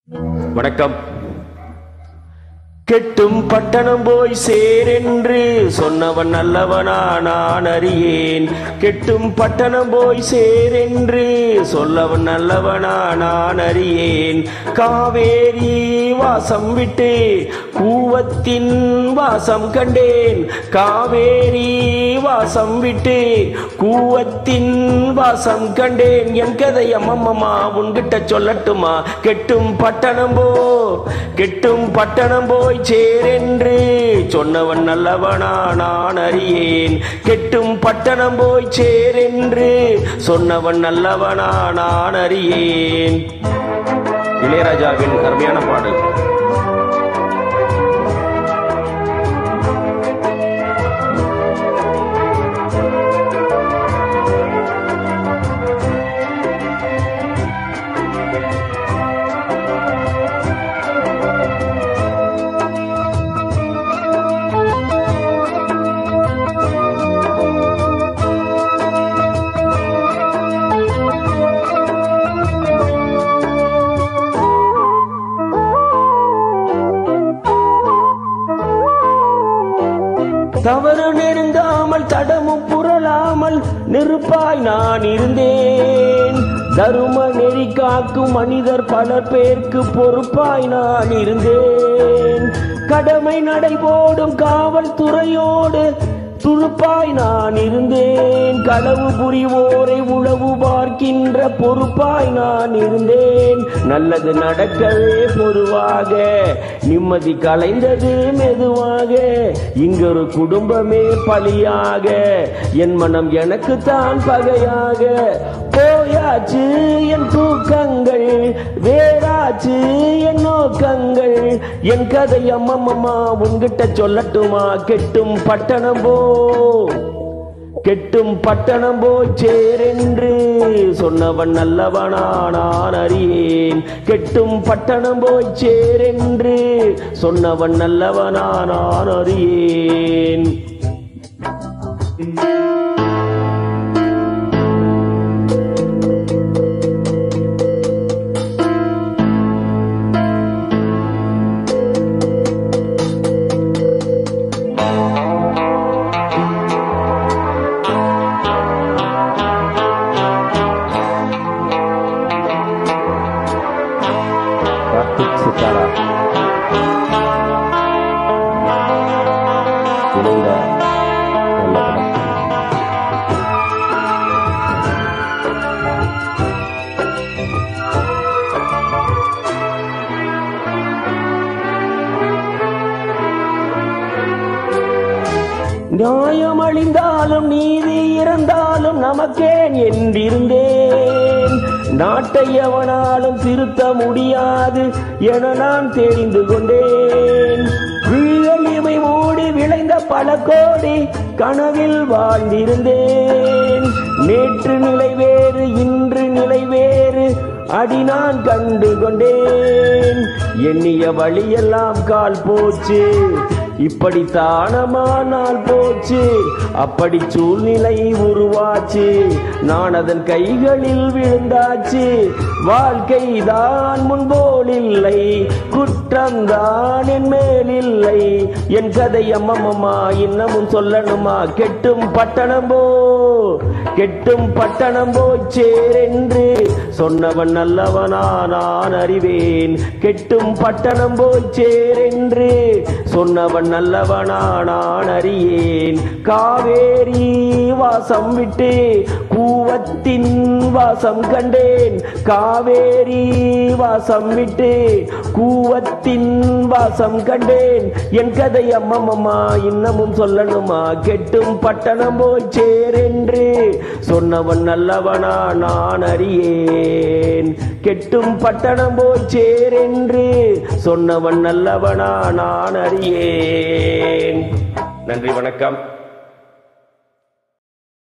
வணக்கம் கெட்டும் பட்டணம் போய் சேரென்று சொன்னவன் நல்லவனா நான் அறியேன் கெட்டும் பட்டணம் போய் சேரென்று சொல்லவன் நல்லவனா நான் அறியேன் காவேரி வாசம் விட்டு கூவத்தின் வாசம் கண்டேன் காவேரி வாசம் விட்டு கூவத்தின் வாசம் கண்டேன் என் கதை அம்மம்மா உன்கிட்ட சொல்லட்டுமா கெட்டும் பட்டணம் போ கெட்டும் பட்டணம் போய் சேரென்று சொன்னவன் நல்லவனா நான் அறியேன் கெட்டும் பட்டணம் போய் சேரென்று சொன்னவன் நல்லவனா நான் அறியேன் இளையராஜாவின் அருமையான பாடல் தவறு நெருங்காமல் தடமும் புரளாமல் நெருப்பாய் நான் இருந்தேன் தரும நெறி காக்கும் மனிதர் பல பேருக்கு பொறுப்பாய் நான் இருந்தேன் கடமை நடைபோடும் காவல்துறையோடு துருப்பாய் நான் இருந்தேன் களவு புரிவோரை உளவு பார்க்கின்ற பொறுப்பாய் நான் இருந்தேன் நல்லது நடக்கவே பொதுவாக நிம்மதி கலைந்தது மெதுவாக இங்கொரு குடும்பமே பலியாக என் மனம் எனக்கு தான் பகையாக போயாச்சு என் தூக்கங்கள் வேறாச்சு என் நோக்கங்கள் என் கதை அம்மம்மா உன்கிட்ட சொல்லட்டுமா கெட்டும் பட்டணம் போ கெட்டும் பட்டணம் போய் சேரென்று சொன்னவன் நல்லவனா நான் அறியேன் கெட்டும் பட்டணம் போய் சேரென்று சொன்னவன் நல்லவனா நான் அறியேன் கார்த்திக் சித்தாரா இணைந்த நல்ல படம் நியாயம் அழிந்தாலும் நீதி இறந்தாலும் நமக்கேன் என்றிருந்தேன் நாட்டை எவனாலும் திருத்த முடியாது என நான் தெரிந்து கொண்டேன் வீழலிமை மூடி விளைந்த பல கோடி கனவில் வாழ்ந்திருந்தேன் நேற்று நிலை வேறு இன்று நிலை வேறு அடி நான் கண்டு கொண்டேன் எண்ணிய வழியெல்லாம் கால் போச்சு இப்படி தானமானால் போச்சு அப்படி சூழ்நிலை உருவாச்சு நான் அதன் கைகளில் விழுந்தாச்சு வாழ்க்கை தான் முன்போல் இல்லை குற்றம் தான் என் மேல் இல்லை என் கதை அம்மம்மா இன்னமும் சொல்லணுமா கெட்டும் பட்டணம் போ கெட்டும் பட்டணம் போய் சேரென்று சொன்னவன் நல்லவனா நான் அறிவேன் கெட்டும் பட்டணம் போய் சேரென்று சொன்னவன் நல்லவனா நான் அறியேன் காவேரி வாசம் விட்டு கூவத்தின் வாசம் கண்டேன் காவேரி வாசம் விட்டு கூவத்தின் வாசம் கண்டேன் என் கதை அம்மம்மா இன்னமும் சொல்லணுமா கெட்டும் பட்டணம் போய் சேரென்று சொன்னவன் நல்லவனா நான் அறியேன் கெட்டும் பட்டணம் போய் சேரென்று சொன்னவன் நல்லவனா நான் அறியேன் நன்றி வணக்கம்